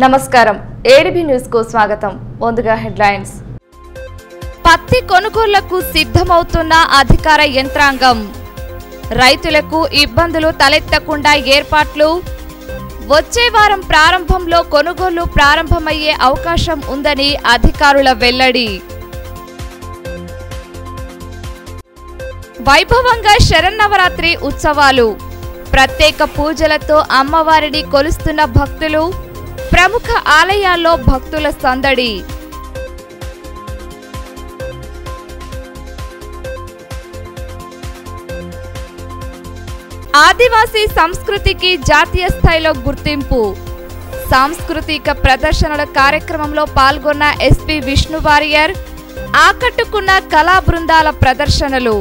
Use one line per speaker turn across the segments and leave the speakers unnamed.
నమస్కారం ADB news కు స్వాగతం ముందుగా హెడ్లైన్స్ పత్తి కొనుగోళ్లకు సిద్ధమవుతున్న అధికార యంత్రాంగం రైతులకు ఇబ్బందులు తలెత్తకుండా ఏర్పాట్లు వచ్చే వారం ప్రారంభంలో కొనుగోళ్లు ప్రారంభమయ్యే అవకాశం ఉందని అధికారుల వెల్లడి వైభవంగా శరన్నవరాత్రి ఉత్సవాలు ప్రత్యేక పూజలతో అమ్మవారిని కొలుస్తున్న భక్తులు ప్రముఖ ఆలయాల్లో భక్తుల సందడి ఆదివాసీ సంస్కృతికి జాతీయ స్థాయిలో గుర్తింపు సాంస్కృతిక ప్రదర్శనల కార్యక్రమంలో పాల్గొన్న ఎస్పీ విష్ణు వారియర్ ఆకట్టుకున్న కళా బృందాల ప్రదర్శనలు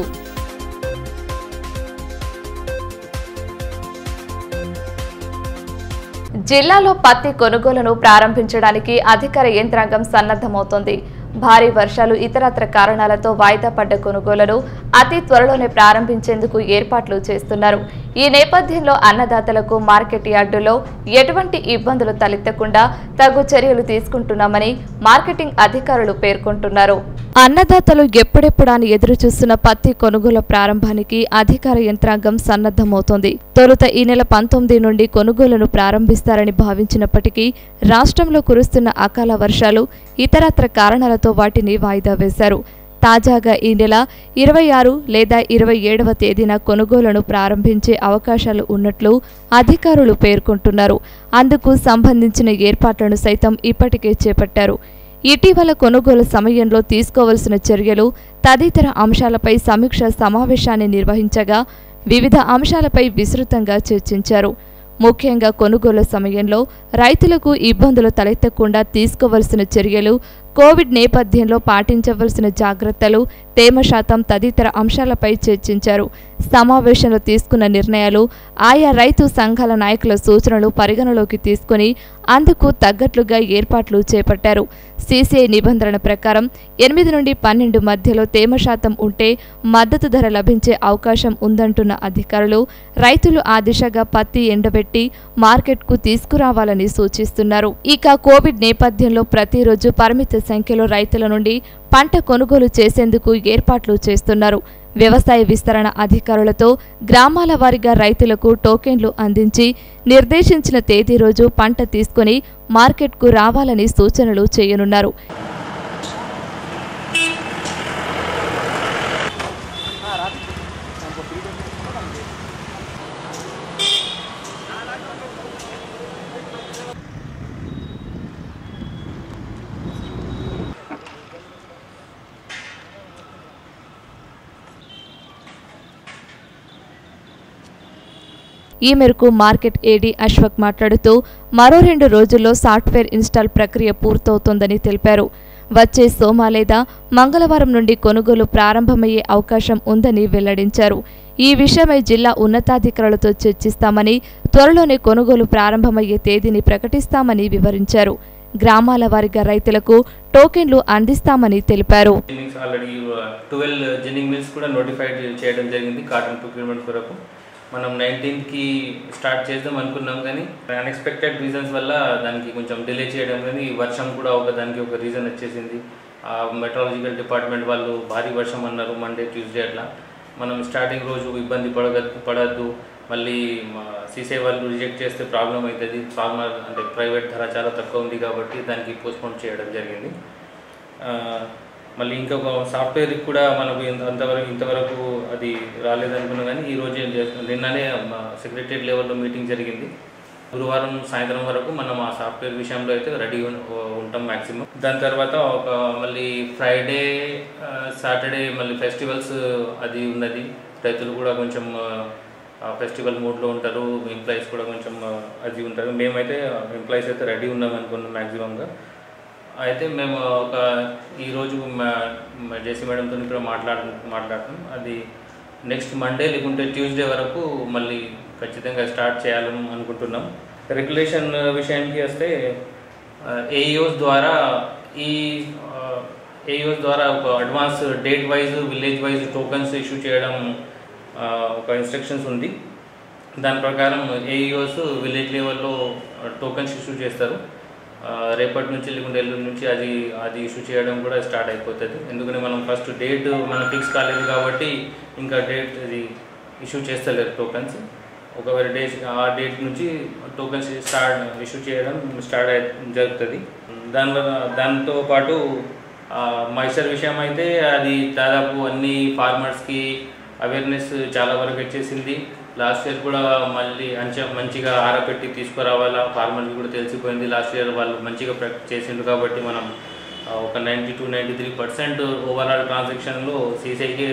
జిల్లాలో పత్తి కొనుగోలును ప్రారంభించడానికి అధికార యంత్రాంగం సన్నద్ధమవుతోంది భారీ వర్షాలు ఇతరత్ర కారణాలతో వాయిదా పడ్డ కొనుగోలును అతి త్వరలోనే ప్రారంభించేందుకు ఏర్పాట్లు చేస్తున్నారు ఈ నేపథ్యంలో అన్నదాతలకు మార్కెట్ యార్డులో ఎటువంటి ఇబ్బందులు తలెత్తకుండా తగు చర్యలు తీసుకుంటున్నామని మార్కెటింగ్ అధికారులు పేర్కొంటున్నారు అన్నదాతలు ఎప్పుడెప్పుడాని ఎదురు చూస్తున్న పత్తి కొనుగోలు ప్రారంభానికి అధికార యంత్రాంగం సన్నద్ధమవుతోంది తొలుత ఈ నెల పంతొమ్మిది నుండి కొనుగోలును ప్రారంభిస్తారని భావించినప్పటికీ రాష్ట్రంలో కురుస్తున్న అకాల వర్షాలు ఇతరత్ర కారణాలతో వాటిని వాయిదా వేశారు తాజాగా ఈ నెల ఇరవై ఆరు లేదా ఇరవై ఏడవ తేదీన కొనుగోలును ప్రారంభించే అవకాశాలు ఉన్నట్లు అధికారులు పేర్కొంటున్నారు అందుకు సంబంధించిన ఏర్పాట్లను సైతం ఇప్పటికే చేపట్టారు ఇటీవల కొనుగోలు సమయంలో తీసుకోవలసిన చర్యలు తదితర అంశాలపై సమీక్ష సమావేశాన్ని నిర్వహించగా వివిధ అంశాలపై విస్తృతంగా చర్చించారు ముఖ్యంగా కొనుగోలు సమయంలో రైతులకు ఇబ్బందులు తలెత్తకుండా తీసుకోవలసిన చర్యలు కోవిడ్ నేపథ్యంలో పాటించవలసిన జాగ్రత్తలు తేమ శాతం తదితర అంశాలపై చర్చించారు సమావేశంలో తీసుకున్న నిర్ణయాలు ఆయా రైతు సంఘాల నాయకుల సూచనలు పరిగణలోకి తీసుకుని అందుకు తగ్గట్లుగా ఏర్పాట్లు చేపట్టారు సీసీఐ నిబంధనల ప్రకారం ఎనిమిది నుండి పన్నెండు మధ్యలో తేమ శాతం ఉంటే మద్దతు ధర లభించే అవకాశం ఉందంటున్న అధికారులు రైతులు ఆ దిశగా పత్తి ఎండబెట్టి మార్కెట్కు తీసుకురావాలని సూచిస్తున్నారు ఇక కోవిడ్ నేపథ్యంలో ప్రతిరోజు పరిమిత సంఖ్యలో రైతుల నుండి పంట కొనుగోలు చేసేందుకు ఏర్పాట్లు చేస్తున్నారు వ్యవసాయ విస్తరణ అధికారులతో గ్రామాల వారీగా రైతులకు టోకెన్లు అందించి నిర్దేశించిన తేదీ రోజు పంట తీసుకుని మార్కెట్కు రావాలని సూచనలు చేయనున్నారు ఈ మేరకు మార్కెట్ ఏడీ అశ్వక్ మాట్లాడుతూ మరో రెండు రోజుల్లో సాఫ్ట్వేర్ ఇన్స్టాల్ ప్రక్రియ పూర్తవుతోందని తెలిపారు వచ్చే సోమ లేదా మంగళవారం నుండి కొనుగోలు ప్రారంభమయ్యే అవకాశం ఉందని వెల్లడించారు ఈ విషయమై జిల్లా ఉన్నతాధికారులతో చర్చిస్తామని త్వరలోనే కొనుగోలు ప్రారంభమయ్యే తేదీని ప్రకటిస్తామని వివరించారు గ్రామాల వారీగా రైతులకు టోకెన్లు అందిస్తామని తెలిపారు
ginnings already twelve ginning mills కూడా నోటిఫైడ్ చేయడం జరిగింది కాటన్ ప్రొక్యూర్మెంట్ కొరకు మనం నైన్టీన్త్కి స్టార్ట్ చేద్దాం అనుకున్నాం కానీ అన్ఎక్స్పెక్టెడ్ రీజన్స్ వల్ల దానికి కొంచెం డిలే చేయడం కానీ వర్షం కూడా ఒక దానికి ఒక రీజన్ వచ్చేసింది ఆ మెట్రాలజికల్ డిపార్ట్మెంట్ వాళ్ళు భారీ వర్షం అన్నారు మండే ట్యూస్డే అట్లా మనం స్టార్టింగ్ రోజు ఇబ్బంది పడగ పడద్దు మళ్ళీ సీసీ వాళ్ళు రిజెక్ట్ చేస్తే ప్రాబ్లం అవుతుంది ఫార్మర్ అంటే ప్రైవేట్ ధర చాలా తక్కువ ఉంది కాబట్టి దానికి పోస్ట్పోన్ చేయడం జరిగింది ఆ, మళ్ళీ ఇంకొక సాఫ్ట్వేర్ కూడా మనకు ఇంత- అంతవరకు ఇంతవరకు అది రాలేదనుకున్నా కానీ ఈ రోజు ఏం చేస్తున్నాం నిన్ననే సెక్రటరీ లెవెల్లో మీటింగ్ జరిగింది గురువారం సాయంత్రం వరకు మనం ఆ సాఫ్ట్వేర్ విషయంలో అయితే రెడీ ఉంటాం మ్యాక్సిమం దాని తర్వాత ఒక మళ్ళీ ఫ్రైడే సాటర్డే మళ్ళీ ఫెస్టివల్స్ అది ఉన్నది రైతులు కూడా కొంచెం ఫెస్టివల్ మూడ్లో ఉంటారు ఎంప్లాయీస్ కూడా కొంచెం ఆ, అది ఉంటారు మేమైతే ఎంప్లాయీస్ అయితే రెడీ ఉన్నాం అనుకున్నాం మ్యాక్సిమంగా అయితే మేము ఒక ఈరోజు జేసీ మేడంతో కూడా మాట్లాడు మాట్లాడతాం అది నెక్స్ట్ మండే లేకుంటే ట్యూస్డే వరకు మళ్ళీ ఖచ్చితంగా స్టార్ట్ చేయాలని అనుకుంటున్నాం రెగ్యులేషన్ విషయానికి వస్తే ఏఈఓస్ ద్వారా ఈ ఏఈఓస్ ద్వారా ఒక advance date wise village wise tokens issue చేయడం ఆ, ఒక ఇన్స్ట్రక్షన్స్ ఉంది దాని ప్రకారం ఏఈఓస్ విలేజ్ లెవెల్లో టోకన్స్ ఇష్యూ చేస్తారు ఆ, రేపటి నుంచి లేకుంటే ఎల్లుండి నుంచి అది అది ఇష్యూ చేయడం కూడా స్టార్ట్ అయిపోతుంది ఎందుకంటే మనం ఫస్ట్ డేట్ మనం ఫిక్స్ కాలేదు కాబట్టి ఇంకా డేట్ అది ఇష్యూ చేస్తలేరు టోకన్స్ ఒకవేళ డేట్ ఆ డేట్ నుంచి టోకన్స్ స్టార్ట్ ఇష్యూ చేయడం స్టార్ట్ అయి జరుగుతుంది దానివల్ల దాంతో పాటు మాయిశ్చర్ విషయం అయితే అది దాదాపు అన్ని ఫార్మర్స్కి అవేర్నెస్ చాలా వరకు వచ్చేసింది లాస్ట్ ఇయర్ కూడా మళ్ళీ అంచె మంచిగా ఆరబెట్టి తీసుకురావాలా ఫార్మర్కి కూడా తెలిసిపోయింది లాస్ట్ ఇయర్ వాళ్ళు మంచిగా ప్రాక్టీస్ చేసిండ్రు కాబట్టి మనం ఆ, ఒక ninety two ninety three percent overall ట్రాన్సాక్షన్లో సీసీఐకి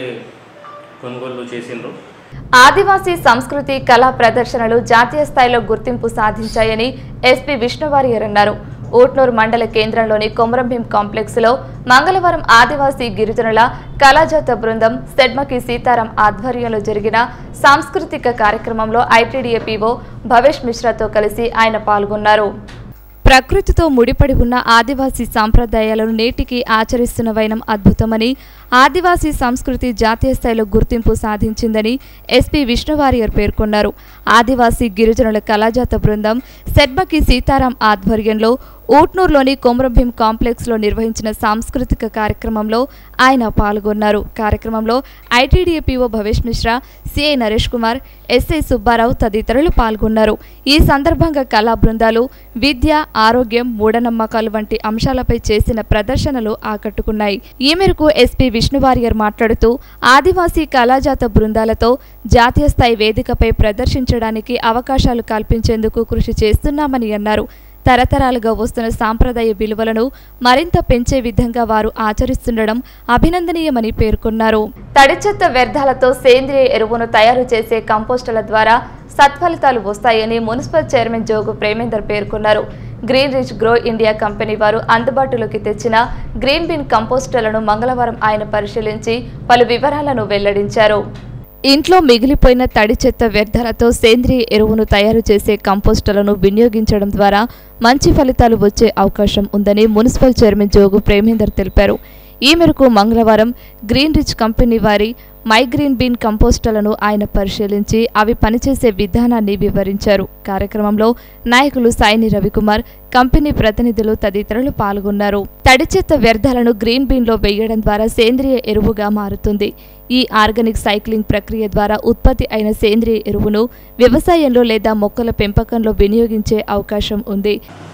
కొనుగోలు చేసిండ్రు
ఆదివాసీ సంస్కృతి కళా ప్రదర్శనలు జాతీయ స్థాయిలో గుర్తింపు సాధించాయని ఎస్పీ విష్ణువారియర్ అన్నారు ఊట్నూరు మండల కేంద్రంలోని కొమరంభీం కాంప్లెక్స్ లో మంగళవారం ఆదివాసీ గిరిజనుల కళాజాత బృందం సెడ్మకి సీతారాం ఆధ్వర్యంలో జరిగిన సాంస్కృతిక కార్యక్రమంలో ఐటీడీఏ పీఓ భవేష్ మిశ్రాతో కలిసి ఆయన పాల్గొన్నారు ప్రకృతితో ముడిపడి ఉన్న ఆదివాసీ సాంప్రదాయాలను నేటికి ఆచరిస్తున్న వైనం అద్భుతమని ఆదివాసీ సంస్కృతి జాతీయ స్థాయిలో గుర్తింపు సాధించిందని ఎస్పీ విష్ణువారియర్ పేర్కొన్నారు ఆదివాసీ గిరిజనుల కళాజాత బృందం సెడ్మకి సీతారాం ఆధ్వర్యంలో ఊట్నూరులోని కొమరంభీం కాంప్లెక్స్లో నిర్వహించిన సాంస్కృతిక కార్యక్రమంలో ఆయన పాల్గొన్నారు కార్యక్రమంలో ITDA PO Bhavesh Mishra CI Naresh Kumar SI Subbarao తదితరులు పాల్గొన్నారు ఈ సందర్భంగా కళా బృందాలు విద్య ఆరోగ్యం మూఢనమ్మకాలు వంటి అంశాలపై చేసిన ప్రదర్శనలు ఆకట్టుకున్నాయి ఈ మేరకు ఎస్పీ విష్ణువారియర్ మాట్లాడుతూ ఆదివాసీ కళాజాత బృందాలతో జాతీయ స్థాయి వేదికపై ప్రదర్శించడానికి అవకాశాలు కల్పించేందుకు కృషి చేస్తున్నామని అన్నారు తరతరాలుగా వస్తున్న సాంప్రదాయ విలువలను మరింత పెంచే విధంగా వారు ఆచరిస్తుండడం అభినందనీయమని పేర్కొన్నారు తడి చెత్త వ్యర్థాలతో సేంద్రియ ఎరువును తయారు చేసే కంపోస్టుల ద్వారా సత్ఫలితాలు వస్తాయని మున్సిపల్ చైర్మన్ జోగు ప్రేమేందర్ పేర్కొన్నారు green rich grow India company వారు అందుబాటులోకి తెచ్చిన గ్రీన్ బిన్ కంపోస్టులను మంగళవారం ఆయన పరిశీలించి పలు వివరాలను వెల్లడించారు ఇంట్లో మిగిలిపోయిన తడి చెత్త వ్యర్థాలతో సేంద్రియ ఎరువును తయారు చేసే కంపోస్టులను వినియోగించడం ద్వారా మంచి ఫలితాలు వచ్చే అవకాశం ఉందని మున్సిపల్ చైర్మన్ జోగు ప్రేమేందర్ తెలిపారు ఈ మేరకు మంగళవారం గ్రీన్ రిచ్ కంపెనీ వారి మై గ్రీన్ బీన్ కంపోస్టులను ఆయన పరిశీలించి అవి పనిచేసే విధానాన్ని వివరించారు కార్యక్రమంలో నాయకులు సాయిని రవికుమార్ కంపెనీ ప్రతినిధులు తదితరులు పాల్గొన్నారు తడి చెత్త వ్యర్థాలను గ్రీన్ బీన్లో వేయడం ద్వారా సేంద్రియ ఎరువుగా మారుతుంది ఈ ఆర్గానిక్ సైక్లింగ్ ప్రక్రియ ద్వారా ఉత్పత్తి అయిన సేంద్రియ ఎరువును వ్యవసాయంలో లేదా మొక్కల పెంపకంలో వినియోగించే అవకాశం ఉంది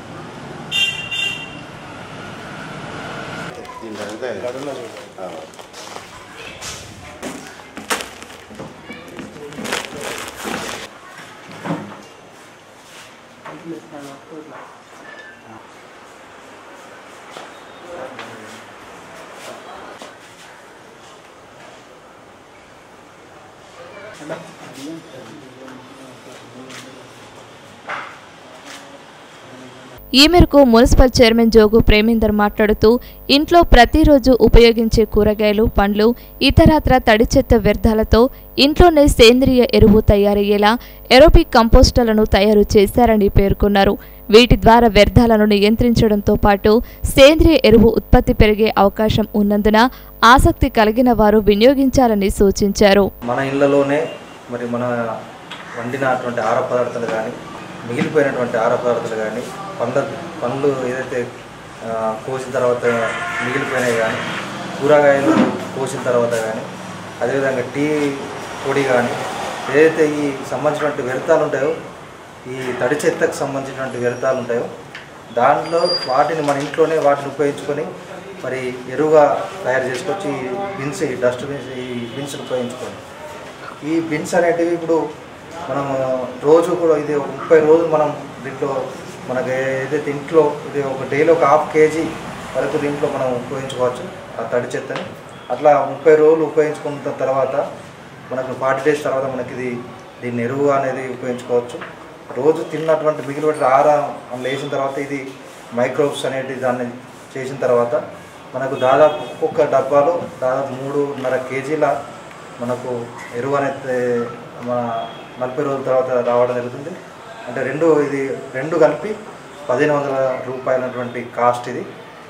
ఈ మేరకు మున్సిపల్ చైర్మన్ జోగు ప్రేమేందర్ మాట్లాడుతూ ఇంట్లో ప్రతిరోజు ఉపయోగించే కూరగాయలు పండ్లు ఇతరత్ర తడి చెత్త వ్యర్థాలతో ఇంట్లోనే సేంద్రియ ఎరువు తయారయ్యేలా ఎరోపిక్ కంపోస్టులను తయారు చేశారని పేర్కొన్నారు వీటి ద్వారా వ్యర్థాలను నియంత్రించడంతో పాటు సేంద్రియ ఎరువు ఉత్పత్తి పెరిగే అవకాశం ఉన్నందున ఆసక్తి కలిగిన వారు వినియోగించాలని సూచించారు
మన ఇళ్ళలోనే మరి మన వండినటువంటి ఆహార పదార్థాలు కానీ మిగిలిపోయినటువంటి ఆహార పదార్థాలు కానీ పండ్ల పండ్లు ఏదైతే ఆ, కోసిన తర్వాత మిగిలిపోయినాయి కానీ కూరగాయలు కోసిన తర్వాత కానీ అదేవిధంగా టీ పొడి కానీ ఏదైతే ఈ సంబంధించినటువంటి వ్యర్థాలు ఉంటాయో ఈ తడి చెత్తకు సంబంధించినటువంటి వ్యర్థాలు ఉంటాయో దాంట్లో వాటిని మన ఇంట్లోనే వాటిని ఉపయోగించుకొని మరి ఎరువుగా తయారు చేసుకోవచ్చు ఈ బిన్స్ ఈ డస్ట్ బిన్స్ ఈ బిన్స్ ఉపయోగించుకొని ఈ బిన్స్ అనేటివి ఇప్పుడు మనం రోజు కూడా ఇది ఒక ముప్పై రోజులు మనం దీంట్లో మనకి ఏదైతే ఇంట్లో ఇది ఒక డైలీ ఒక హాఫ్ కేజీ వరకు దీంట్లో మనం ఉపయోగించుకోవచ్చు ఆ తడి చెత్తని అట్లా ముప్పై రోజులు ఉపయోగించుకున్న తర్వాత మనకు ఫార్టీ డేస్ తర్వాత మనకి ఇది దీన్ని ఎరువు అనేది ఉపయోగించుకోవచ్చు రోజు తిన్నటువంటి మిగిలిపెట్టిన ఆహారం అందులో వేసిన తర్వాత ఇది మైక్రోబ్స్ అనేటి దాన్ని చేసిన తర్వాత మనకు దాదాపు ఒక్కొక్క డబ్బాలో దాదాపు మూడున్నర కేజీల మనకు ఎరువు అనేది మన నలభై రోజుల తర్వాత రావడం జరుగుతుంది అంటే రెండు ఇది రెండు కలిపి పదిహేను వందల రూపాయలటువంటి కాస్ట్ ఇది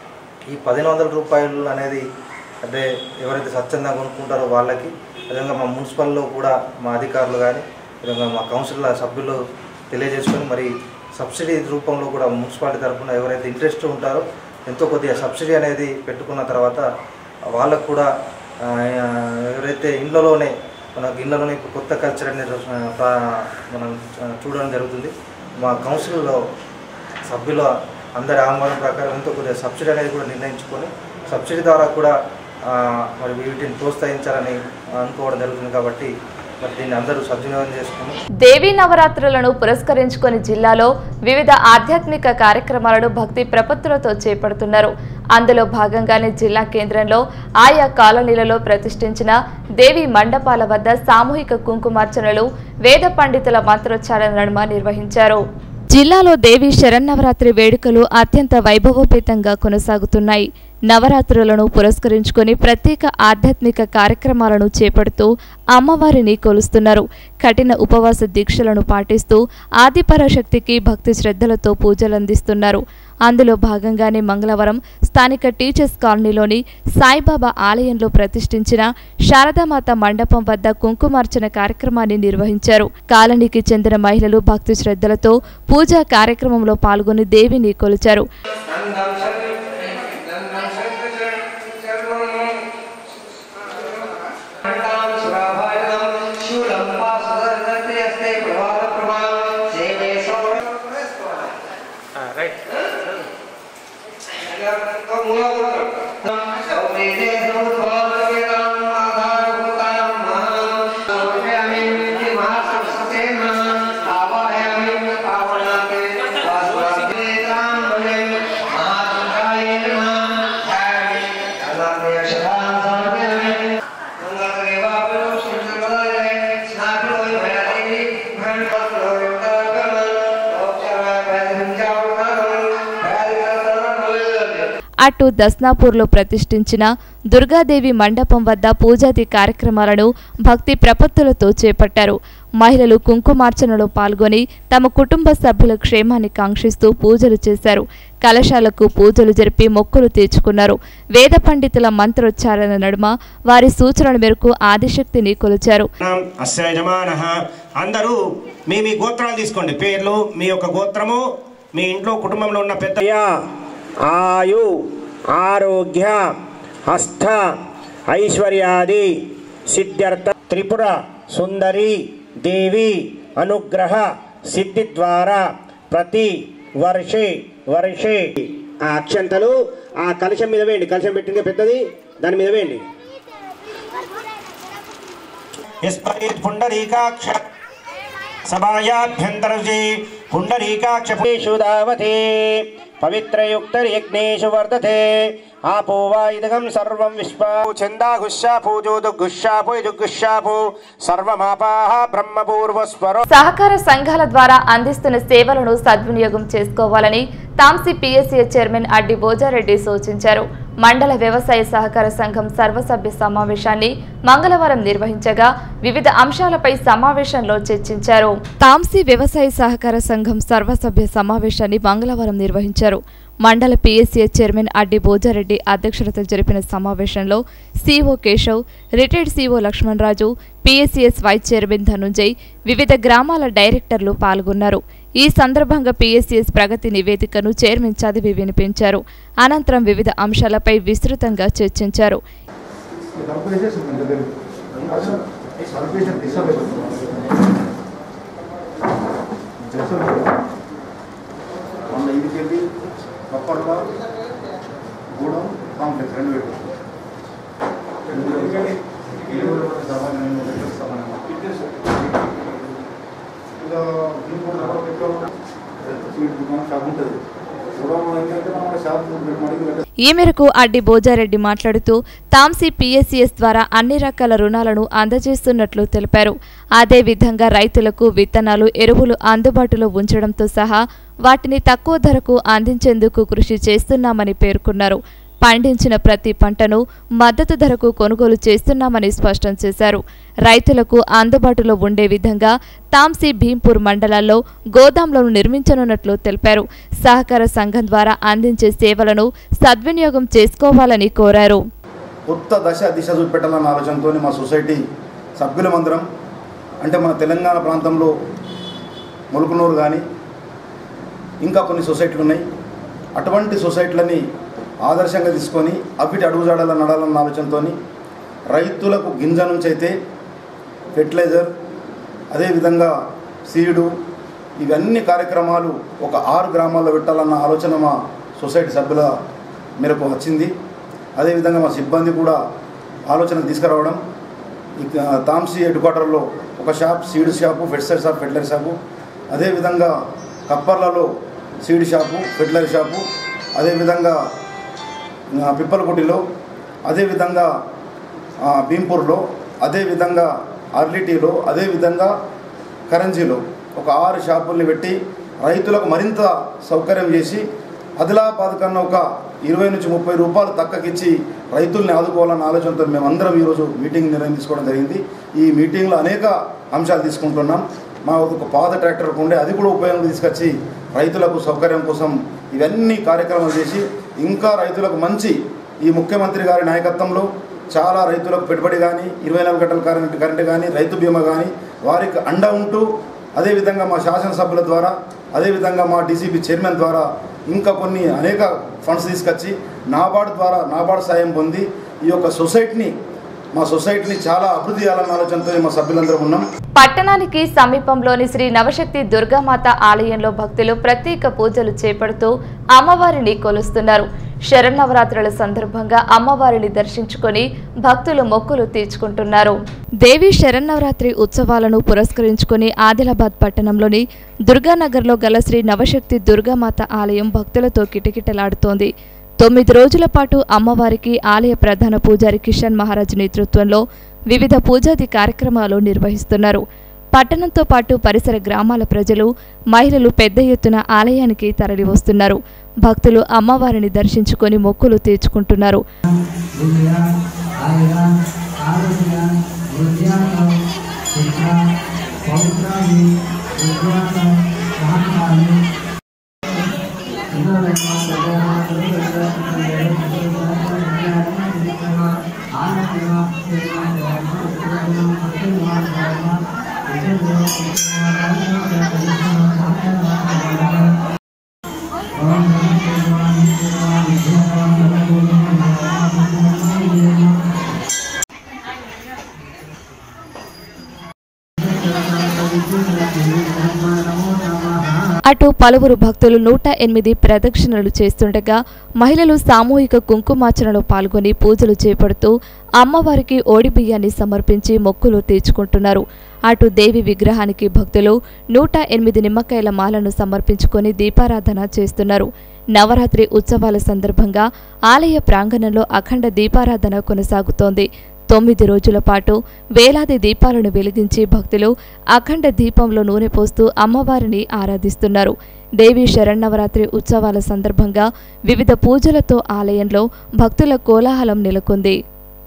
ఈ పదిహేను వందల రూపాయలు అనేది అంటే ఎవరైతే స్వచ్ఛందంగా కొనుక్కుంటారో వాళ్ళకి అదేవిధంగా మా మున్సిపల్లో కూడా మా అధికారులు కానీ విధంగా మా కౌన్సిల్ సభ్యులు తెలియజేసుకొని మరి సబ్సిడీ రూపంలో కూడా మున్సిపాలిటీ తరఫున ఎవరైతే ఇంట్రెస్ట్ ఉంటారో ఎంతో కొద్దిగా సబ్సిడీ అనేది పెట్టుకున్న తర్వాత వాళ్ళకు కూడా ఆ, ఎవరైతే ఇండ్లలోనే మనకి ఇళ్ళలోనే ఇప్పుడు కొత్త కల్చర్ అనేది ఆ, ప్రా- మనం ఆ, చూడడం జరుగుతుంది మా కౌన్సిల్లో సభ్యుల అందరి ఆమోదం ప్రకారం ఎంతో కొద్దిగా సబ్సిడీ అనేది కూడా నిర్ణయించుకొని సబ్సిడీ ద్వారా కూడా ఆ, మరి వీటిని ప్రోత్సహించాలని అనుకోవడం జరుగుతుంది కాబట్టి మరి దీన్ని అందరూ సద్వినియోగం చేసుకుని
దేవీ నవరాత్రులను పురస్కరించుకొని జిల్లాలో వివిధ ఆధ్యాత్మిక కార్యక్రమాలను భక్తి ప్రపత్తులతో చేపడుతున్నారు అందులో భాగంగానే జిల్లా కేంద్రంలో ఆయా కాలనీలలో ప్రతిష్ఠించిన దేవి మండపాల వద్ద సామూహిక కుంకుమార్చనలు వేద పండితుల మంత్రోచ్చారణ నడుమ నిర్వహించారు జిల్లాలో దేవి శరన్నవరాత్రి వేడుకలు అత్యంత వైభవోపేతంగా కొనసాగుతున్నాయి నవరాత్రులను పురస్కరించుకొని ప్రత్యేక ఆధ్యాత్మిక కార్యక్రమాలను చేపడుతూ అమ్మవారిని కొలుస్తున్నారు కఠిన ఉపవాస దీక్షలను పాటిస్తూ ఆదిపరాశక్తికి భక్తి శ్రద్ధలతో పూజలందిస్తున్నారు అందులో భాగంగానే మంగళవారం స్థానిక టీచర్స్ కాలనీలోని సాయిబాబా ఆలయంలో ప్రతిష్ఠించిన శారదామాత మండపం వద్ద కుంకుమార్చన కార్యక్రమాన్ని నిర్వహించారు కాలనీకి చెందిన మహిళలు భక్తి శ్రద్ధలతో పూజా కార్యక్రమంలో పాల్గొని దేవిని కొలిచారు
రైట్
అటు దస్నాపూర్లో ప్రతిష్ఠించిన దుర్గాదేవి మండపం వద్ద పూజాది కార్యక్రమాలను భక్తి ప్రపత్తులతో చేపట్టారు మహిళలు కుంకుమార్చనలో పాల్గొని తమ కుటుంబ సభ్యుల క్షేమాన్ని కాంక్షిస్తూ పూజలు చేశారు కలశాలకు పూజలు జరిపి మొక్కులు తీర్చుకున్నారు వేద పండితుల మంత్రోచ్చారణ నడుమ వారి సూచనల మేరకు ఆదిశక్తిని కొలిచారు
అస్య యజమాన అందరూ మీ మీ గోత్రాలు తీసుకోండి పేర్లు మీ యొక్క గోత్రము మీ ఇంట్లో కుటుంబంలో ఉన్న పెద్ద ఆయు ఆరోగ్య హస్థ ఐశ్వర్యాది సిద్ధ్యర్థ త్రిపుర సుందరి దేవి అనుగ్రహ సిద్ధి ద్వారా ప్రతి వర్షే వర్షే ఆ అక్షంతలు ఆ కలశం మీద వేయండి కలశం పెట్టింది పెద్దది దాని మీద వేయండి यस्परेत् पुण्डरीकाक्ष सभायाभ्यन्तरजे पुण्डरीकाक्षेषु धावते पवित्रयुक्तयज्ञेषु वर्तते आपो वा इदगं सर्वं विश्वा छन्दाघुष्यापो जोदुघुष्यापो यजुगुष्यापो सर्वमापाः ब्रह्मपूर्वस्वरो
సహకార సంఘాల ద్వారా అందిస్తున్న సేవలను సద్వినియోగం చేసుకోవాలని తాంసీ పిఎస్సీ చైర్మన్ అడ్డి బోజారెడ్డి సూచించారు మండల వ్యవసాయ సహకార సంఘం సర్వసభ్య సమావేశాన్ని మంగళవారం నిర్వహించగా వివిధ అంశాలపై సమావేశంలో చర్చించారు తాంసీ వ్యవసాయ సహకార సంఘం సర్వసభ్య సమావేశాన్ని మంగళవారం నిర్వహించారు మండల పిఎస్సీ చైర్మన్ అడ్డి బోజారెడ్డి అధ్యక్షతన జరిపిన సమావేశంలో CO Keshav retired CO Lakshmanaraju PSCS vice chairman Dhanunjay వివిధ గ్రామాల డైరెక్టర్లు పాల్గొన్నారు ఈ సందర్భంగా పిఎస్సిఎస్ ప్రగతి నివేదికను చైర్మన్ చదివి వినిపించారు అనంతరం వివిధ అంశాలపై విస్తృతంగా చర్చించారు
కంపెనీసే దగ్గర సర్వేషన్ మొన్న ఇంటికి వెళ్ళి కప్పర్ల గూడెం కాంప్లెక్స్ రెండు పెట్టు ఇలా దీంట్లో డబ్బులు పెట్టాము సీట్ దుకాణం షాప్ ఉంటుంది గూడెం ఏంటంటే మనం షాప్ పెట్టుకోవడానికి
ఈ మేరకు అడ్డి బోజారెడ్డి మాట్లాడుతూ తాంసీ పీఎస్సీఎస్ ద్వారా అన్ని రకాల రుణాలను అందజేస్తున్నట్లు తెలిపారు అదేవిధంగా రైతులకు విత్తనాలు ఎరువులు అందుబాటులో ఉంచడంతో సహా వాటిని తక్కువ ధరకు అందించేందుకు కృషి చేస్తున్నామని పేర్కొన్నారు పండించిన ప్రతి పంటను మద్దతు ధరకు కొనుగోలు చేస్తున్నామని స్పష్టం చేశారు రైతులకు అందుబాటులో ఉండే విధంగా తాంసీ భీంపూర్ మండలాల్లో గోదాంలను నిర్మించనున్నట్లు తెలిపారు సహకార సంఘం ద్వారా అందించే సేవలను సద్వినియోగం చేసుకోవాలని కోరారు
కొత్త దశ దిశ చూపెట్టాలన్న ఆలోచనతో మా సొసైటీ సభ్యులమందరం అంటే మన తెలంగాణ ప్రాంతంలో ములుకునూరు కానీ ఇంకా కొన్ని సొసైటీలు ఉన్నాయి అటువంటి సొసైటీలని ఆదర్శంగా తీసుకొని అవిటి అడుగుజాడల నడాలన్న ఆలోచనతో రైతులకు గింజ నుంచి అయితే ఫెర్టిలైజర్ అదేవిధంగా సీడు ఇవన్నీ కార్యక్రమాలు ఒక ఆరు గ్రామాల్లో పెట్టాలన్న ఆలోచన మా సొసైటీ సభ్యుల మేరకు వచ్చింది అదేవిధంగా మా సిబ్బంది కూడా ఆలోచన తీసుకురావడం ఇక తాంసీ హెడ్ క్వార్టర్లో ఒక shop seed shop fertiliser shop fertiliser shop అదేవిధంగా కప్పర్లలో సీడ్ షాపు ఫెర్టిలైజర్ షాపు అదేవిధంగా ఆ, పిప్పలగుడిలో అదేవిధంగా ఆ, భీంపూర్లో అదేవిధంగా అర్లిటీలో అదేవిధంగా కరంజీలో ఒక ఆరు షాపుల్ని పెట్టి రైతులకు మరింత సౌకర్యం చేసి ఆదిలాబాద్ కన్నా ఒక ఇరవై నుంచి ముప్పై రూపాయలు తక్కకిచ్చి రైతుల్ని ఆదుకోవాలన్న ఆలోచనతో మేమందరం ఈరోజు మీటింగ్ నిర్ణయం తీసుకోవడం జరిగింది ఈ మీటింగ్లో అనేక అంశాలు తీసుకుంటున్నాం మా ఒక పాత ట్రాక్టర్ ఉండే అది కూడా ఉపయోగం తీసుకొచ్చి రైతులకు సౌకర్యం కోసం ఇవన్నీ కార్యక్రమాలు చేసి ఇంకా రైతులకు మంచి ఈ ముఖ్యమంత్రి గారి నాయకత్వంలో చాలా రైతులకు పెట్టుబడి కానీ ఇరవై నాలుగు గంటల కరెంట్ కరెంట్ కానీ రైతు బీమా కానీ వారికి అండ ఉంటూ అదేవిధంగా మా శాసనసభ్యుల ద్వారా అదేవిధంగా మా డీసీబీ చైర్మన్ ద్వారా ఇంకా కొన్ని అనేక ఫండ్స్ తీసుకొచ్చి నాబార్డు ద్వారా నాబార్డు సాయం పొంది ఈ యొక్క సొసైటీని మా సొసైటీని చాలా అభివృద్ధి చేయాలన్న ఆలోచనతో మా సభ్యులందరం ఉన్నాం
పట్టణానికి సమీపంలోని శ్రీ నవశక్తి దుర్గామాత ఆలయంలో భక్తులు ప్రత్యేక పూజలు చేపడుతూ అమ్మవారిని కొలుస్తున్నారు శరన్నవరాత్రుల సందర్భంగా అమ్మవారిని దర్శించుకొని భక్తులు మొక్కులు తీర్చుకుంటున్నారు దేవి శరన్నవరాత్రి ఉత్సవాలను పురస్కరించుకొని ఆదిలాబాద్ పట్టణంలోని దుర్గానగర్లో గల శ్రీ నవశక్తి దుర్గామాత ఆలయం భక్తులతో కిటకిటలాడుతోంది తొమ్మిది రోజుల పాటు అమ్మవారికి ఆలయ ప్రధాన పూజారి కిషన్ మహారాజ్ నేతృత్వంలో వివిధ పూజాది కార్యక్రమాలు నిర్వహిస్తున్నారు పట్టణంతో పాటు పరిసర గ్రామాల ప్రజలు మహిళలు పెద్ద ఎత్తున ఆలయానికి తరలివస్తున్నారు భక్తులు అమ్మవారిని దర్శించుకొని మొక్కులు తీర్చుకుంటున్నారు
విద్య ఆయుధ ఆరోగ్య విద్యాసం శిక్ష పౌత్రాది విద్యాసం మహాత్మాన్ని
అటు పలువురు భక్తులు నూట ఎనిమిది ప్రదక్షిణలు చేస్తుండగా మహిళలు సామూహిక కుంకుమార్చనలో పాల్గొని పూజలు చేపడుతూ అమ్మవారికి ఓడి బియ్యాన్ని సమర్పించి మొక్కులు తీర్చుకుంటున్నారు అటు దేవి విగ్రహానికి భక్తులు నూట ఎనిమిది నిమ్మకాయల మాలను సమర్పించుకొని దీపారాధన చేస్తున్నారు నవరాత్రి ఉత్సవాల సందర్భంగా ఆలయ ప్రాంగణంలో అఖండ దీపారాధన కొనసాగుతోంది తొమ్మిది రోజుల పాటు వేలాది దీపాలను వెలిగించి భక్తులు అఖండ దీపంలో నూనె పోస్తూ అమ్మవారిని ఆరాధిస్తున్నారు దేవి శరన్నవరాత్రి ఉత్సవాల సందర్భంగా వివిధ పూజలతో ఆలయంలో భక్తుల కోలాహలం నెలకొంది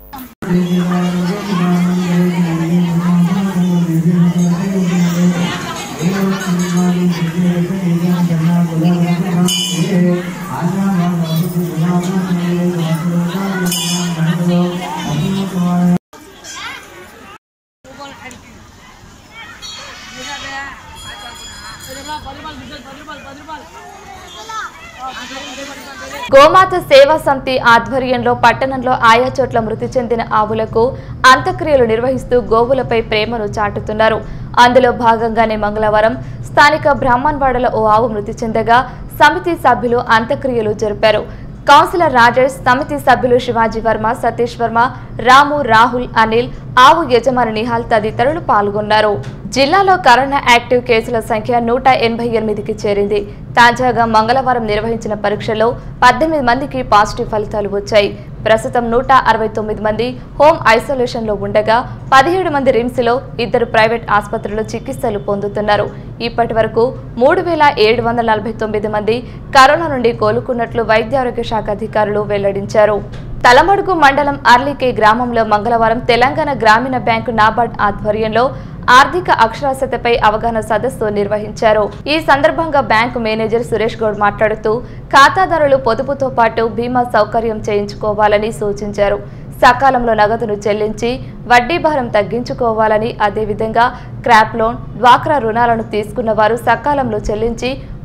గోమాత సేవా సమితి ఆధ్వర్యంలో పట్టణంలో ఆయా చోట్ల మృతి చెందిన ఆవులకు అంత్యక్రియలు నిర్వహిస్తూ గోవులపై ప్రేమను చాటుతున్నారు అందులో భాగంగానే మంగళవారం స్థానిక బ్రాహ్మణ్వాడలో ఓ ఆవు మృతి చెందగా సమితి సభ్యులు అంత్యక్రియలు జరిపారు కౌన్సిలర్ రాజేష్ సమితి సభ్యులు శివాజీ వర్మ సతీష్ వర్మ రాము రాహుల్ అనిల్ ఆవు యజమాని నిహాల్ తదితరులు పాల్గొన్నారు జిల్లాలో కరోనా యాక్టివ్ కేసుల సంఖ్య నూట ఎనభై ఎనిమిదికి చేరింది తాజాగా మంగళవారం నిర్వహించిన పరీక్షలో పద్దెనిమిది మందికి పాజిటివ్ ఫలితాలు వచ్చాయి ప్రస్తుతం నూట అరవై తొమ్మిది మంది హోమ్ ఐసోలేషన్లో ఉండగా పదిహేడు మంది రిమ్స్లో ఇద్దరు ప్రైవేట్ ఆసుపత్రుల్లో చికిత్సలు పొందుతున్నారు ఇప్పటి వరకు మూడు వేల ఏడు వందల నలభై తొమ్మిది మంది కరోనా నుండి కోలుకున్నట్లు వైద్య ఆరోగ్య శాఖ అధికారులు వెల్లడించారు తలమడుగు మండలం అర్లికే గ్రామంలో మంగళవారం తెలంగాణ గ్రామీణ బ్యాంకు నాబార్డ్ ఆధ్వర్యంలో ఆర్థిక అక్షరాస్యతపై అవగాహన సదస్సు నిర్వహించారు ఈ సందర్భంగా బ్యాంకు మేనేజర్ సురేష్ గౌడ్ మాట్లాడుతూ ఖాతాదారులు పొదుపుతో పాటు బీమా సౌకర్యం చేయించుకోవాలని సూచించారు సకాలంలో నగదును చెల్లించి వడ్డీ భారం తగ్గించుకోవాలని అదేవిధంగా క్రాప్ లోన్ డ్వాక్రా రుణాలను తీసుకున్న వారు సకాలంలో చెల్లించి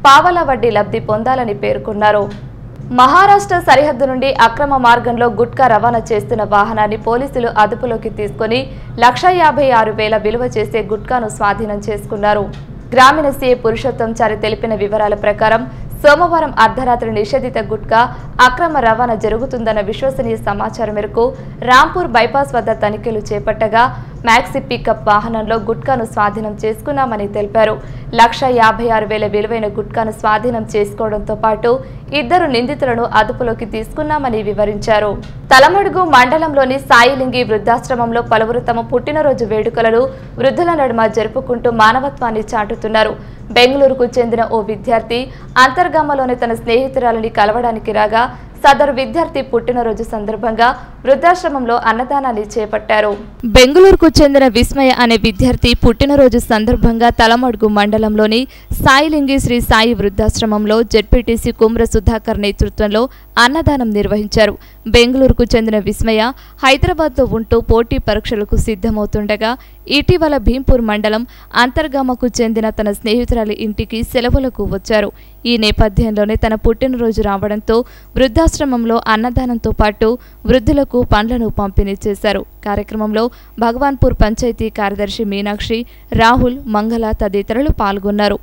పావల వడ్డీ లబ్ధి పొందాలని పేర్కొన్నారు మహారాష్ట్ర సరిహద్దు నుండి అక్రమ మార్గంలో గుట్కా రవాణా చేస్తున్న వాహనాన్ని పోలీసులు అదుపులోకి తీసుకుని లక్ష యాభై ఆరు వేల విలువ చేసే గుట్కాను స్వాధీనం చేసుకున్నారు గ్రామీణ సీఏ పురుషోత్తం చారి తెలిపిన వివరాల ప్రకారం సోమవారం అర్ధరాత్రి నిషేధిత గుట్కా అక్రమ రవాణా జరుగుతుందన్న విశ్వసనీయ సమాచారం మేరకు రాంపూర్ బైపాస్ వద్ద తనిఖీలు చేపట్టగా మ్యాక్సీ పికప్ వాహనంలో గుట్కాను స్వాధీనం చేసుకున్నామని తెలిపారు లక్ష యాభై ఆరు వేల విలువైన గుట్కాను స్వాధీనం చేసుకోవడంతో పాటు ఇద్దరు నిందితులను అదుపులోకి తీసుకున్నామని వివరించారు తలమడుగు మండలంలోని సాయిలింగి వృద్ధాశ్రమంలో పలువురు తమ పుట్టినరోజు వేడుకలను వృద్ధుల నడుమ జరుపుకుంటూ మానవత్వాన్ని చాటుతున్నారు బెంగళూరుకు చెందిన ఓ విద్యార్థి అంతర్గామలోని తన స్నేహితురాలని కలవడానికి రాగా సదరు విద్యార్థి పుట్టినరోజు సందర్భంగా వృద్ధాశ్రమంలో అన్నదానాన్ని చేపట్టారు బెంగళూరుకు చెందిన విస్మయ అనే విద్యార్థి పుట్టినరోజు సందర్భంగా తలమడుగు మండలంలోని సాయిలింగి శ్రీ సాయి వృద్ధాశ్రమంలో జెడ్పీటీసీ కుమ్ర సుధాకర్ నేతృత్వంలో అన్నదానం నిర్వహించారు బెంగళూరుకు చెందిన విస్మయ హైదరాబాద్లో ఉంటూ పోటీ పరీక్షలకు సిద్ధమవుతుండగా ఇటీవల భీంపూర్ మండలం అంతర్గామకు చెందిన తన స్నేహితురాలి ఇంటికి సెలవులకు వచ్చారు ఈ నేపథ్యంలోనే తన పుట్టినరోజు రావడంతో వృద్ధాశ్రమంలో అన్నదానంతో పాటు వృద్ధులకు పండ్లను పంపిణీ చేశారు కార్యక్రమంలో భగవాన్పూర్ పంచాయతీ కార్యదర్శి మీనాక్షి రాహుల్ మంగళ తదితరులు పాల్గొన్నారు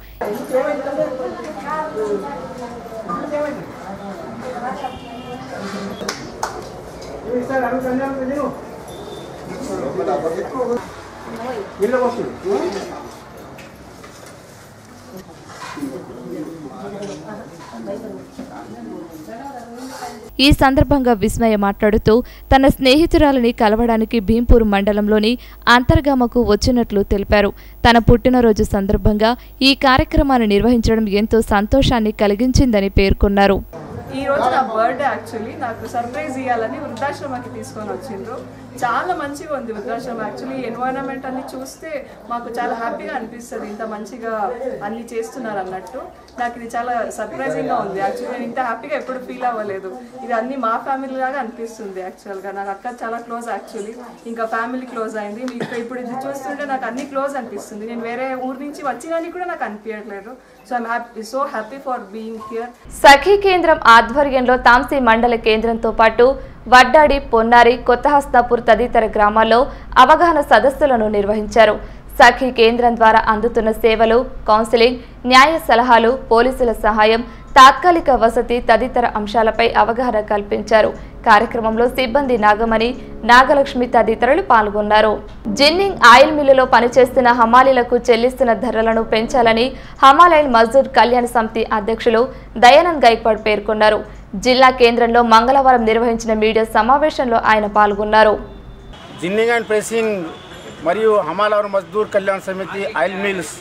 ఈ సందర్భంగా విస్మయ మాట్లాడుతూ తన స్నేహితురాలిని కలవడానికి భీంపూర్ మండలంలోని అంతర్గామకు వచ్చినట్లు తెలిపారు తన పుట్టినరోజు సందర్భంగా ఈ కార్యక్రమాన్ని నిర్వహించడం ఎంతో సంతోషాన్ని కలిగించిందని పేర్కొన్నారు
ఈ రోజు నా బర్త్డే యాక్చువల్లీ నాకు సర్ప్రైజ్ ఇవ్వాలని వృద్ధాశ్రమానికి తీసుకొని వచ్చిండ్రు చాలా మంచిగా ఉంది వృద్ధాశ్రమం యాక్చువల్లీ ఎన్వైరన్మెంట్ అన్ని చూస్తే మాకు చాలా హ్యాపీగా అనిపిస్తుంది ఇంత మంచిగా అన్ని చేస్తున్నారు అన్నట్టు నాకు ఇది చాలా సర్ప్రైజింగ్గా ఉంది యాక్చువల్లీ నేను ఇంత హ్యాపీగా ఎప్పుడు ఫీల్ అవ్వలేదు ఇది అన్ని మా ఫ్యామిలీ లాగా అనిపిస్తుంది యాక్చువల్గా నాకు అక్క చాలా క్లోజ్ యాక్చువల్లీ ఇంకా ఫ్యామిలీ క్లోజ్ అయింది మీకు ఇప్పుడు ఇది చూస్తుంటే నాకు అన్ని క్లోజ్ అనిపిస్తుంది నేను వేరే ఊరు నుంచి వచ్చినని కూడా నాకు అనిపించట్లేదు so I'm happy so happy for being here
Sakhi కేంద్రం ఆధ్వర్యంలో తాంసీ మండల కేంద్రంతో పాటు వడ్డాడి పొన్నారి కొత్తహస్తాపూర్ తదితర గ్రామాల్లో అవగాహన సదస్సులను నిర్వహించారు సఖీ కేంద్రం ద్వారా అందుతున్న సేవలు కౌన్సిలింగ్ న్యాయ సలహాలు పోలీసుల సహాయం తాత్కాలిక వసతి తదితర అంశాలపై అవగాహన కల్పించారు కార్యక్రమంలో సిబ్బంది నాగమణి నాగలక్ష్మి తదితరులు పాల్గొన్నారు జిన్నింగ్ ఆయిల్ మిల్లులో పనిచేస్తున్న హమాలీలకు చెల్లిస్తున్న ధరలను పెంచాలని హమాలైన్ మజ్దూర్ కళ్యాణ సమితి అధ్యక్షులు దయానంద్ గైక్వాడ్ పేర్కొన్నారు జిల్లా కేంద్రంలో మంగళవారం నిర్వహించిన మీడియా సమావేశంలో ఆయన పాల్గొన్నారు
జిన్నింగ్ అండ్ ప్రెసింగ్ మరియు హమాలవర్ మజ్దూర్ కళ్యాణ్ సమితి ఆయిల్ మిల్స్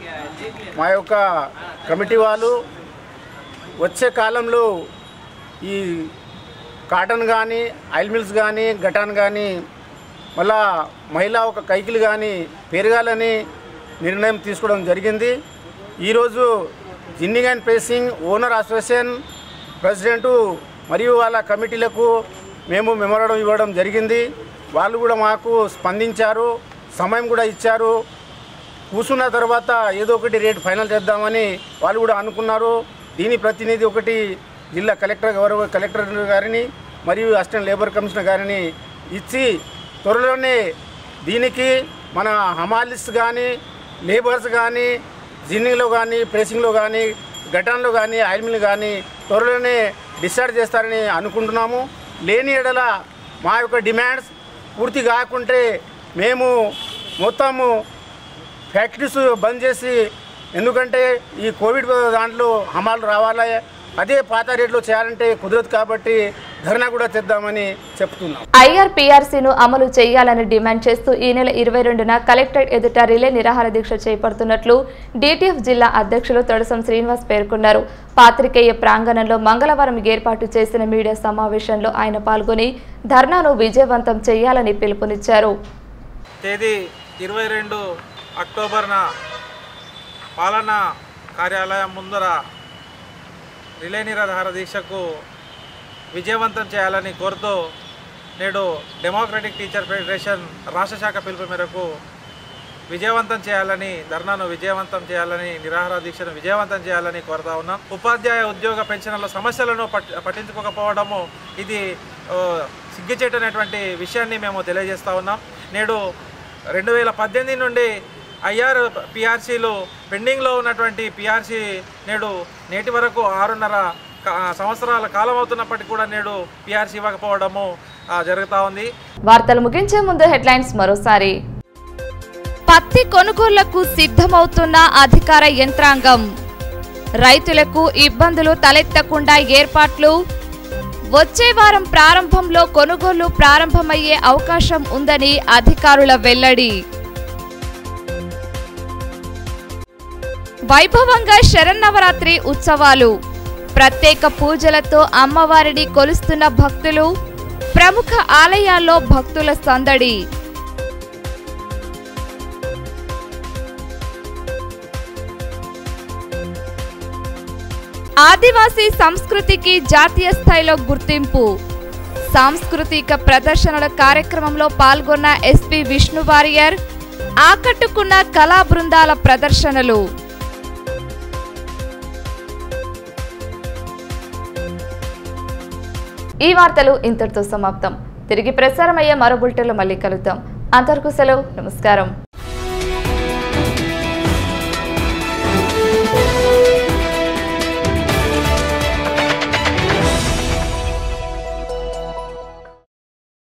మా యొక్క కమిటీ వాళ్ళు వచ్చే కాలంలో ఈ కాటన్ కానీ ఆయిల్ మిల్స్ కానీ గటాన్ కానీ మళ్ళా మహిళా ఒక కైకిలు కానీ పెరగాలని నిర్ణయం తీసుకోవడం జరిగింది ఈరోజు ginning and pressing owner association president మరియు వాళ్ళ కమిటీలకు మేము మెమోరాండం ఇవ్వడం జరిగింది వాళ్ళు కూడా మాకు స్పందించారు సమయం కూడా ఇచ్చారు కూర్చున్న తర్వాత ఏదో ఒకటి రేట్ ఫైనల్ చేద్దామని వాళ్ళు కూడా అనుకున్నారు దీని ప్రతినిధి ఒకటి జిల్లా కలెక్టర్ గౌరవ కలెక్టర్ గారిని మరియు అసిస్టెంట్ లేబర్ కమిషనర్ గారిని ఇచ్చి త్వరలోనే దీనికి మన హమాలిస్ కానీ లేబర్స్ కానీ జిన్నింగ్లో కానీ ప్రెసింగ్లో కానీ ఘటనలో కానీ ఆయిల్ మిల్ కానీ త్వరలోనే డిసైడ్ చేస్తారని అనుకుంటున్నాము లేని ఎడల మా యొక్క డిమాండ్స్ పూర్తి కాకుంటే మేము మొత్తము ఫ్యాక్టరీస్ బంద్ చేసి ఎందుకంటే ఈ కోవిడ్ దాంట్లో హమాలు రావాలి అదే పాత రేట్లో చేయాలంటే కుదరదు కాబట్టి ధర్నా కూడా తెద్దామని చెప్తున్నాం
ఐఆర్పీఆర్సీను అమలు చేయాలని డిమాండ్ చేస్తూ ఈ నెల ఇరవై రెండున కలెక్టరేట్ ఎదుట రిలే నిరాహార దీక్ష చేపడుతున్నట్లు డీటీఎఫ్ జిల్లా అధ్యక్షులు తొడసం శ్రీనివాస్ పేర్కొన్నారు పాత్రికేయ ప్రాంగణంలో మంగళవారం ఏర్పాటు చేసిన మీడియా సమావేశంలో ఆయన పాల్గొని ధర్నాను విజయవంతం చేయాలని పిలుపునిచ్చారు
తేదీ ఇరవై రెండు అక్టోబర్న పాలనా కార్యాలయం ముందర రిలే నిరాధార దీక్షకు విజయవంతం చేయాలని కోరుతూ నేడు డెమోక్రటిక్ టీచర్ ఫెడరేషన్ రాష్ట్ర శాఖ పిలుపు మేరకు విజయవంతం చేయాలని ధర్నాను విజయవంతం చేయాలని నిరాహార దీక్షను విజయవంతం చేయాలని కోరుతా ఉన్నాం ఉపాధ్యాయ ఉద్యోగ పెన్షన్ల సమస్యలను పట్ పట్టించుకోకపోవడము ఇది ఓ, సిగ్గుచేటనేటువంటి విషయాన్ని మేము తెలియజేస్తా ఉన్నాం నేడు రెండు వేల పద్దెనిమిది నుండి ఐఆర్ పిఆర్సీలు పెండింగ్లో ఉన్నటువంటి పిఆర్సీ నేడు నేటి వరకు ఆరున్నర క- సంవత్సరాల కాలం అవుతున్నప్పటికీ కూడా నేడు పిఆర్సీ ఇవ్వకపోవడము ఆ, జరుగుతూ ఉంది
వార్తలు ముగించే ముందు హెడ్లైన్స్ మరోసారి పత్తి కొనుగోళ్లకు సిద్ధమవుతున్న అధికార యంత్రాంగం రైతులకు ఇబ్బందులు తలెత్తకుండా ఏర్పాట్లు వచ్చే వారం ప్రారంభంలో కొనుగోళ్లు ప్రారంభమయ్యే అవకాశం ఉందని అధికారుల వెల్లడి వైభవంగా శరన్నవరాత్రి ఉత్సవాలు ప్రత్యేక పూజలతో అమ్మవారిని కొలుస్తున్న భక్తులు ప్రముఖ ఆలయాల్లో భక్తుల సందడి ఆదివాసీ సంస్కృతికి జాతీయ స్థాయిలో గుర్తింపు సాంస్కృతిక ప్రదర్శనల కార్యక్రమంలో పాల్గొన్న ఎస్పీ విష్ణు వారియర్ ఆకట్టుకున్న కళా బృందాల ప్రదర్శనలు ఈ వార్తలు ఇంతటితో సమాప్తం తిరిగి ప్రసారమయ్యే మరో బులెటిన్లో మళ్ళీ కలుద్దాం అంతవరకు సెలవు నమస్కారం